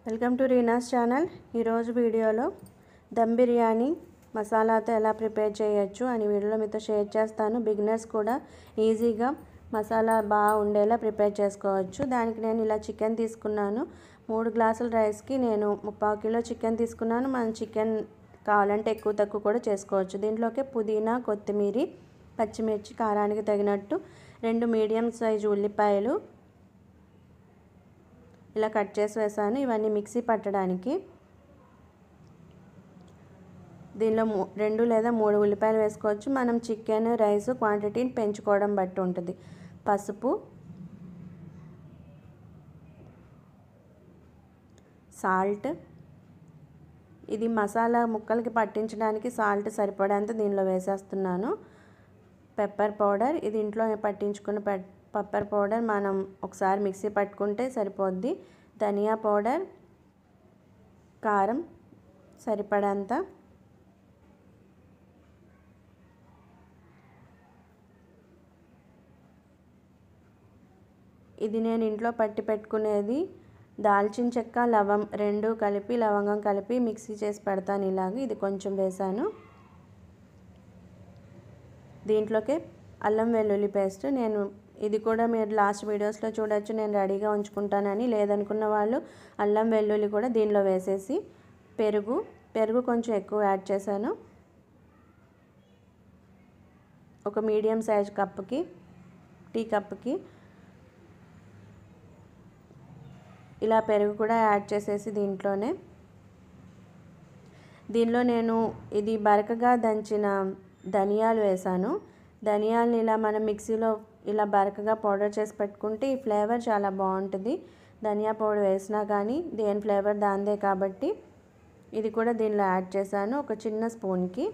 welcome to Reena's channel ఈరోజు వీడియోలో దమ్ బిర్యానీ మసాలాతో ఎలా ప్రిపేర్ చేయొచ్చు అని వీడియోలో మీతో షేర్ చేస్తాను బిగినర్స్ కూడా ఈజీగా మసాలా బాగా ఉండేలా ప్రిపేర్ చేసుకోవచ్చు దానికి నేను ఇలా చికెన్ తీసుకున్నాను మూడు గ్లాసుల రైస్కి నేను ముప్పావు కిలో చికెన్ తీసుకున్నాను మనం చికెన్ కావాలంటే ఎక్కువ తక్కువ కూడా చేసుకోవచ్చు దీంట్లోకి పుదీనా కొత్తిమీర పచ్చిమిర్చి కారానికి తగినట్టు రెండు మీడియం సైజు ఉల్లిపాయలు ఇలా కట్ చేసి వేసాను ఇవన్నీ మిక్సీ పట్టడానికి దీనిలో రెండు లేదా మూడు ఉల్లిపాయలు వేసుకోవచ్చు మనం చికెన్ రైస్ క్వాంటిటీని పెంచుకోవడం బట్టి ఉంటుంది పసుపు సాల్ట్ ఇది మసాలా ముక్కలకి పట్టించడానికి సాల్ట్ సరిపడేంత దీనిలో వేసేస్తున్నాను పెప్పర్ పౌడర్ ఇది ఇంట్లో పట్టించుకున్న పెప్పర్ పౌడర్ మనం ఒకసారి మిక్సీ పట్టుకుంటే సరిపోద్ది ధనియా పౌడర్ కారం సరిపడంత ఇది నేను ఇంట్లో పట్టి పెట్టుకునేది దాల్చిన చెక్క లవం రెండు కలిపి లవంగం కలిపి మిక్సీ చేసి పెడతాను ఇలాగ ఇది కొంచెం వేసాను దీంట్లోకి అల్లం వెల్లుల్లి పేస్ట్ నేను ఇది కూడా మీరు లాస్ట్ వీడియోస్లో చూడొచ్చు నేను రెడీగా ఉంచుకుంటానని లేదనుకున్న వాళ్ళు అల్లం వెల్లుల్లి కూడా దీనిలో వేసేసి పెరుగు పెరుగు కొంచెం ఎక్కువ యాడ్ చేశాను ఒక మీడియం సైజ్ కప్పుకి టీ కప్కి ఇలా పెరుగు కూడా యాడ్ చేసేసి దీంట్లోనే దీనిలో నేను ఇది బరకగా దంచిన ధనియాలు వేసాను ధనియాలని ఇలా మనం మిక్సీలో ఇలా బరకగా పౌడర్ చేసి పెట్టుకుంటే ఈ ఫ్లేవర్ చాలా బాగుంటుంది ధనియా పౌడర్ వేసినా కానీ దేని ఫ్లేవర్ దాందే కాబట్టి ఇది కూడా దీనిలో యాడ్ చేశాను ఒక చిన్న స్పూన్కి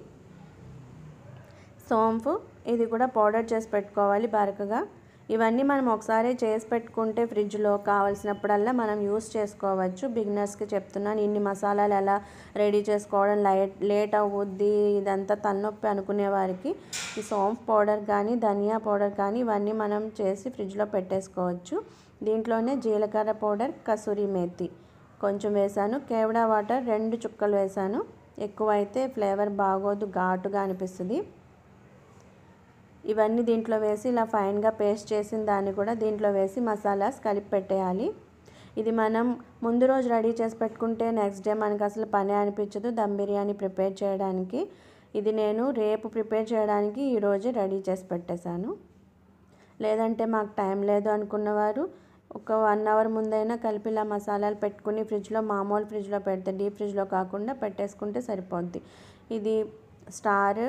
సోంపు ఇది కూడా పౌడర్ చేసి పెట్టుకోవాలి బరకగా ఇవన్నీ మనం ఒకసారి చేసి పెట్టుకుంటే ఫ్రిడ్జ్లో కావాల్సినప్పుడల్లా మనం యూస్ చేసుకోవచ్చు బిగినర్స్కి చెప్తున్నాను ఇన్ని మసాలాలు ఎలా రెడీ చేసుకోవడం లైట్ లేట్ అవుద్ది ఇదంతా తలనొప్పి అనుకునే వారికి ఈ సోంపు పౌడర్ కానీ ధనియా పౌడర్ కానీ ఇవన్నీ మనం చేసి ఫ్రిడ్జ్లో పెట్టేసుకోవచ్చు దీంట్లోనే జీలకర్ర పౌడర్ కసూరి మేతి కొంచెం వేసాను కేవడా వాటర్ రెండు చుక్కలు వేసాను ఎక్కువ అయితే ఫ్లేవర్ బాగోదు ఘాటుగా అనిపిస్తుంది ఇవన్నీ దీంట్లో వేసి ఇలా ఫైన్గా పేస్ట్ చేసిన దాన్ని కూడా దీంట్లో వేసి మసాలాస్ కలిపి పెట్టేయాలి ఇది మనం ముందు రోజు రెడీ చేసి పెట్టుకుంటే నెక్స్ట్ డే మనకు అసలు పని అనిపించదు దమ్ బిర్యానీ ప్రిపేర్ చేయడానికి ఇది నేను రేపు ప్రిపేర్ చేయడానికి ఈరోజు రెడీ చేసి పెట్టేశాను లేదంటే మాకు టైం లేదు అనుకున్నవారు ఒక వన్ అవర్ ముందైనా కలిపి ఇలా మసాలాలు పెట్టుకుని ఫ్రిడ్జ్లో మామూలు ఫ్రిడ్జ్లో పెడితే డీప్ ఫ్రిడ్జ్లో కాకుండా పెట్టేసుకుంటే సరిపోద్ది ఇది స్టార్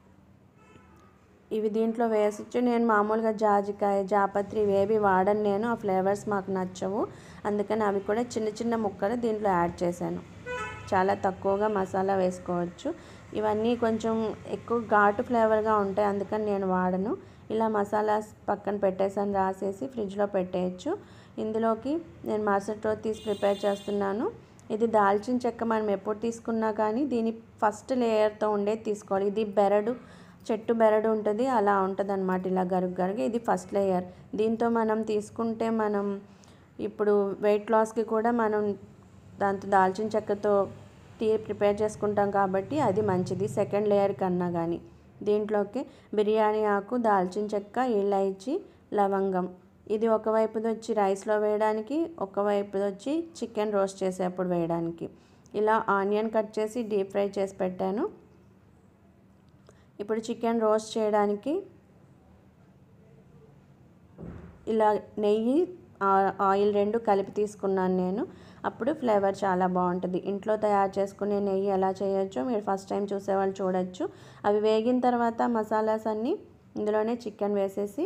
ఇవి దీంట్లో వేసొచ్చు నేను మామూలుగా జాజికాయ జాపత్రి ఇవేవి వాడను నేను ఆ ఫ్లేవర్స్ మాకు నచ్చవు అందుకని అవి కూడా చిన్న చిన్న ముక్కలు దీంట్లో యాడ్ చేశాను చాలా తక్కువగా మసాలా వేసుకోవచ్చు ఇవన్నీ కొంచెం ఎక్కువ ఘాటు ఫ్లేవర్గా ఉంటాయి అందుకని నేను వాడను ఇలా మసాలాస్ పక్కన పెట్టేసాను రాసేసి ఫ్రిడ్జ్లో పెట్టేయచ్చు ఇందులోకి నేను మరుసటి రోజు తీసి ప్రిపేర్ చేస్తున్నాను ఇది దాల్చిన చెక్క మనం ఎప్పుడు తీసుకున్నా కానీ దీని ఫస్ట్ లేయర్తో ఉండేది తీసుకోవాలి ఇది బెరడు చెట్టు బెరడు ఉంటుంది అలా ఉంటుంది అనమాట ఇలా గరుగు గరుగు ఇది ఫస్ట్ లేయర్ దీంతో మనం తీసుకుంటే మనం ఇప్పుడు వెయిట్ లాస్కి కూడా మనం దాంతో దాల్చిన చెక్కతో టీ ప్రిపేర్ చేసుకుంటాం కాబట్టి అది మంచిది సెకండ్ లేయర్ కన్నా కానీ దీంట్లోకి బిర్యానీ ఆకు దాల్చిన చెక్క ఇలాచి లవంగం ఇది ఒకవైపుది వచ్చి రైస్లో వేయడానికి ఒకవైపుది వచ్చి చికెన్ రోస్ట్ చేసేప్పుడు వేయడానికి ఇలా ఆనియన్ కట్ చేసి డీప్ ఫ్రై చేసి పెట్టాను ఇప్పుడు చికెన్ రోస్ట్ చేయడానికి ఇలా నెయ్యి ఆయిల్ రెండు కలిపి తీసుకున్నాను నేను అప్పుడు ఫ్లేవర్ చాలా బాగుంటుంది ఇంట్లో తయారు చేసుకునే నెయ్యి ఎలా చేయొచ్చో మీరు ఫస్ట్ టైం చూసేవాళ్ళు చూడొచ్చు అవి వేగిన తర్వాత మసాలాస్ అన్నీ ఇందులోనే చికెన్ వేసేసి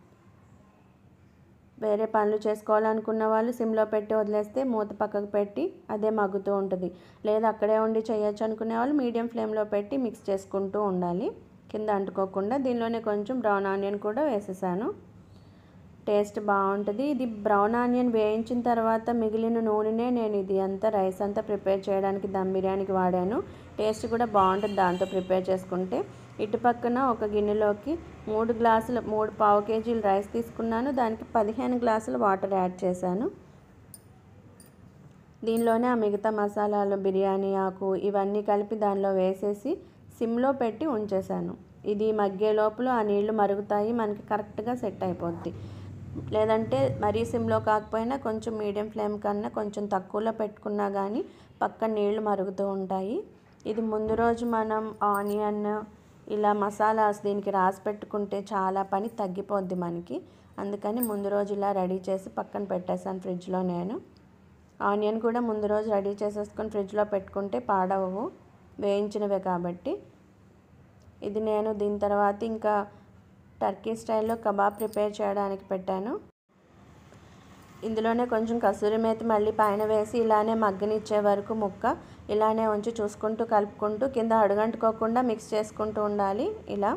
వేరే పనులు చేసుకోవాలనుకున్న వాళ్ళు సిమ్లో పెట్టి వదిలేస్తే మూత పక్కకు పెట్టి అదే మగ్గుతూ ఉంటుంది లేదా అక్కడే ఉండి చేయొచ్చు అనుకునే వాళ్ళు మీడియం ఫ్లేమ్లో పెట్టి మిక్స్ చేసుకుంటూ ఉండాలి కింద అంటుకోకుండా దీనిలోనే కొంచెం బ్రౌన్ ఆనియన్ కూడా వేసేసాను టేస్ట్ బాగుంటుంది ఇది బ్రౌన్ ఆనియన్ వేయించిన తర్వాత మిగిలిన నూనెనే నేను ఇది అంతా రైస్ అంతా ప్రిపేర్ చేయడానికి దమ్ బిర్యానీకి వాడాను టేస్ట్ కూడా బాగుంటుంది దాంతో ప్రిపేర్ చేసుకుంటే ఇటు పక్కన ఒక గిన్నెలోకి మూడు గ్లాసులు మూడు పావు కేజీలు రైస్ తీసుకున్నాను దానికి పదిహేను గ్లాసులు వాటర్ యాడ్ చేశాను దీనిలోనే ఆ మిగతా మసాలాలు బిర్యానీ ఆకు ఇవన్నీ కలిపి దానిలో వేసేసి సిమ్లో పెట్టి ఉంచేసాను ఇది మగ్గే లోపల ఆ నీళ్లు మరుగుతాయి మనకి కరెక్ట్గా సెట్ అయిపోద్ది లేదంటే మరీ సిమ్లో కాకపోయినా కొంచెం మీడియం ఫ్లేమ్ కన్నా కొంచెం తక్కువలో పెట్టుకున్నా కానీ పక్కన నీళ్లు మరుగుతూ ఉంటాయి ఇది ముందు రోజు మనం ఆనియన్ ఇలా మసాలాస్ దీనికి రాసి పెట్టుకుంటే చాలా పని తగ్గిపోద్ది మనకి అందుకని ముందు రోజు ఇలా రెడీ చేసి పక్కన పెట్టేశాను ఫ్రిడ్జ్లో నేను ఆనియన్ కూడా ముందు రోజు రెడీ చేసేసుకొని ఫ్రిడ్జ్లో పెట్టుకుంటే పాడవవు వేయించినవే కాబట్టి ఇది నేను దీని తర్వాత ఇంకా టర్కీ స్టైల్లో కబాబ్ ప్రిపేర్ చేయడానికి పెట్టాను ఇందులోనే కొంచెం కసూరి మేతి మళ్ళీ పైన వేసి ఇలానే మగ్గనిచ్చే వరకు ముక్క ఇలానే ఉంచి చూసుకుంటూ కలుపుకుంటూ కింద అడుగంటుకోకుండా మిక్స్ చేసుకుంటూ ఉండాలి ఇలా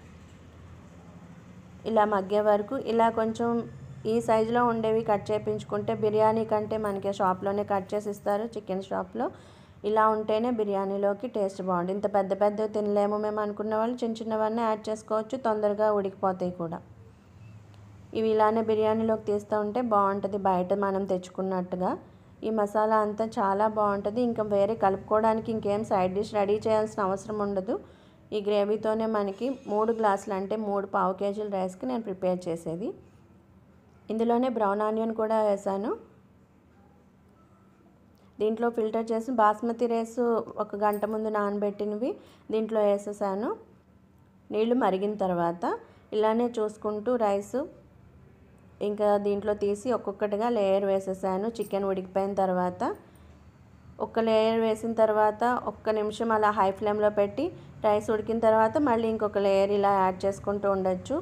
ఇలా మగ్గే వరకు ఇలా కొంచెం ఈ సైజులో ఉండేవి కట్ చేయించుకుంటే బిర్యానీ కంటే మనకి షాప్లోనే కట్ చేసి ఇస్తారు చికెన్ షాప్లో ఇలా ఉంటేనే బిర్యానీలోకి టేస్ట్ బాగుంటుంది ఇంత పెద్ద పెద్దవి తినలేము మేము అనుకున్న వాళ్ళు చిన్న చిన్నవన్నీ యాడ్ చేసుకోవచ్చు తొందరగా ఉడికిపోతాయి కూడా ఇవి ఇలానే బిర్యానీలోకి తీస్తూ ఉంటే బాగుంటుంది బయట మనం తెచ్చుకున్నట్టుగా ఈ మసాలా అంతా చాలా బాగుంటుంది ఇంకా వేరే కలుపుకోవడానికి ఇంకేం సైడ్ డిష్ రెడీ చేయాల్సిన అవసరం ఉండదు ఈ గ్రేవీతోనే మనకి మూడు గ్లాసులు అంటే మూడు పావు కేజీల రైస్కి నేను ప్రిపేర్ చేసేది ఇందులోనే బ్రౌన్ ఆనియన్ కూడా వేసాను దీంట్లో ఫిల్టర్ చేసి బాస్మతి రైస్ ఒక గంట ముందు నానబెట్టినవి దీంట్లో వేసేసాను నీళ్లు మరిగిన తర్వాత ఇలానే చూసుకుంటూ రైస్ ఇంకా దీంట్లో తీసి ఒక్కొక్కటిగా లేయర్ వేసేసాను చికెన్ ఉడికిపోయిన తర్వాత ఒక లేయర్ వేసిన తర్వాత ఒక్క నిమిషం అలా హై ఫ్లేమ్లో పెట్టి రైస్ ఉడికిన తర్వాత మళ్ళీ ఇంకొక లేయర్ ఇలా యాడ్ చేసుకుంటూ ఉండొచ్చు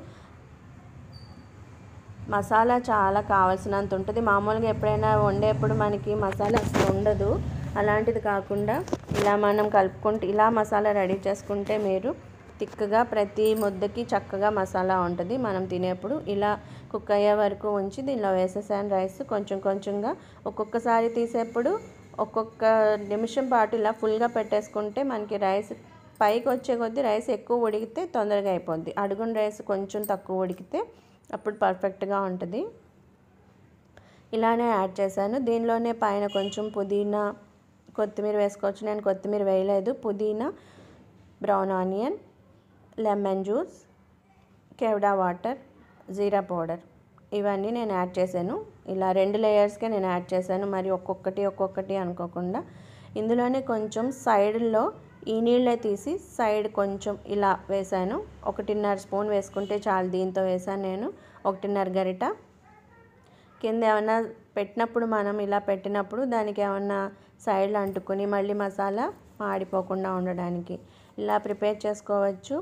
మసాలా చాలా కావాల్సినంత ఉంటుంది మామూలుగా ఎప్పుడైనా వండేప్పుడు మనకి మసాలా అసలు ఉండదు అలాంటిది కాకుండా ఇలా మనం కలుపుకుంటే ఇలా మసాలా రెడీ చేసుకుంటే మీరు తిక్కగా ప్రతి ముద్దకి చక్కగా మసాలా ఉంటుంది మనం తినేప్పుడు ఇలా కుక్ అయ్యే వరకు ఉంచి దీనిలో వేసేసాను రైస్ కొంచెం కొంచెంగా ఒక్కొక్కసారి తీసేప్పుడు ఒక్కొక్క నిమిషం పాటు ఇలా ఫుల్గా పెట్టేసుకుంటే మనకి రైస్ పైకి వచ్చే కొద్దీ రైస్ ఎక్కువ ఉడికితే తొందరగా అయిపోద్ది అడుగున రైస్ కొంచెం తక్కువ ఉడికితే అప్పుడు పర్ఫెక్ట్గా ఉంటుంది ఇలానే యాడ్ చేశాను దీనిలోనే పైన కొంచెం పుదీనా కొత్తిమీర వేసుకోవచ్చు నేను కొత్తిమీర వేయలేదు పుదీనా బ్రౌన్ ఆనియన్ లెమన్ జ్యూస్ కెవడా వాటర్ జీరా పౌడర్ ఇవన్నీ నేను యాడ్ చేశాను ఇలా రెండు లేయర్స్కే నేను యాడ్ చేశాను మరి ఒక్కొక్కటి ఒక్కొక్కటి అనుకోకుండా ఇందులోనే కొంచెం సైడ్లో ఈ నీళ్ళే తీసి సైడ్ కొంచెం ఇలా వేసాను ఒకటిన్నర స్పూన్ వేసుకుంటే చాలు దీంతో వేసాను నేను ఒకటిన్నర గరిట కింద ఏమన్నా పెట్టినప్పుడు మనం ఇలా పెట్టినప్పుడు దానికి ఏమన్నా సైడ్లో అంటుకొని మళ్ళీ మసాలా మాడిపోకుండా ఉండడానికి ఇలా ప్రిపేర్ చేసుకోవచ్చు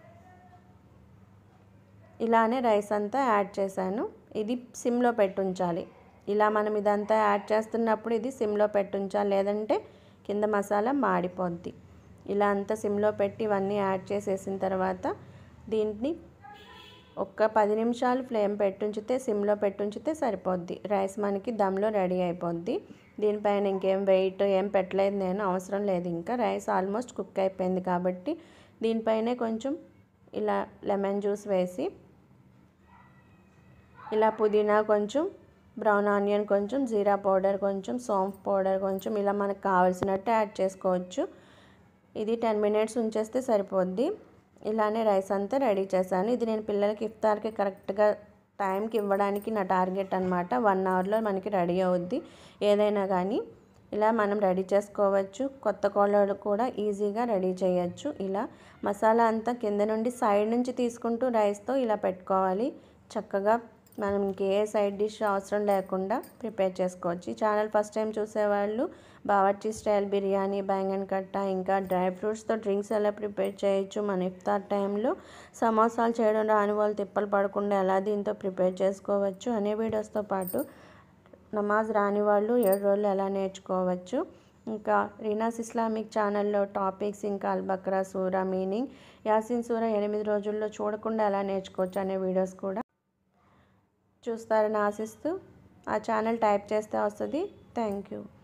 ఇలానే రైస్ అంతా యాడ్ చేశాను ఇది సిమ్లో పెట్టుంచాలి ఇలా మనం ఇదంతా యాడ్ చేస్తున్నప్పుడు ఇది సిమ్లో పెట్టుంచాలి లేదంటే కింద మసాలా మాడిపోద్ది ఇలా అంతా సిమ్లో పెట్టి ఇవన్నీ యాడ్ చేసేసిన తర్వాత దీన్ని ఒక్క పది నిమిషాలు ఫ్లేమ్ పెట్టుంచితే సిమ్లో పెట్టుంచితే సరిపోద్ది రైస్ మనకి దమ్లో రెడీ అయిపోద్ది దీనిపైన ఇంకేం వెయిట్ ఏం పెట్టలేదు నేను అవసరం లేదు ఇంకా రైస్ ఆల్మోస్ట్ కుక్ అయిపోయింది కాబట్టి దీనిపైనే కొంచెం ఇలా లెమన్ జ్యూస్ వేసి ఇలా పుదీనా కొంచెం బ్రౌన్ ఆనియన్ కొంచెం జీరా పౌడర్ కొంచెం సోంఫ్ పౌడర్ కొంచెం ఇలా మనకు కావాల్సినట్టు యాడ్ చేసుకోవచ్చు ఇది టెన్ మినిట్స్ ఉంచేస్తే సరిపోద్ది ఇలానే రైస్ అంతా రెడీ చేశాను ఇది నేను పిల్లలకి ఇఫ్తార్కి కరెక్ట్గా టైంకి ఇవ్వడానికి నా టార్గెట్ అనమాట వన్ అవర్లో మనకి రెడీ అవుద్ది ఏదైనా కానీ ఇలా మనం రెడీ చేసుకోవచ్చు కొత్త కోళ్ళలు కూడా ఈజీగా రెడీ చేయొచ్చు ఇలా మసాలా అంతా కింద నుండి సైడ్ నుంచి తీసుకుంటూ రైస్తో ఇలా పెట్టుకోవాలి చక్కగా మనకి ఏ సైడ్ డిష్ అవసరం లేకుండా ప్రిపేర్ చేసుకోవచ్చు ఈ ఛానల్ ఫస్ట్ టైం చూసేవాళ్ళు బావర్చీ స్టైల్ బిర్యానీ బ్యాంగన్ కట్ట ఇంకా డ్రై ఫ్రూట్స్తో డ్రింక్స్ ఎలా ప్రిపేర్ చేయొచ్చు మన ఇఫ్తార్ టైంలో సమోసాలు చేయడం రాని వాళ్ళు తిప్పలు పడకుండా ఎలా దీంతో ప్రిపేర్ చేసుకోవచ్చు అనే వీడియోస్తో పాటు నమాజ్ రాని వాళ్ళు ఏడు రోజులు ఎలా నేర్చుకోవచ్చు ఇంకా రీనాస్ ఇస్లామిక్ ఛానల్లో టాపిక్స్ ఇంకా అల్బక్రా సూర మీనింగ్ యాసిన్ సూర ఎనిమిది రోజుల్లో చూడకుండా ఎలా నేర్చుకోవచ్చు అనే వీడియోస్ కూడా చూస్తారని ఆశిస్తూ ఆ ఛానల్ టైప్ చేస్తే వస్తుంది థ్యాంక్ యూ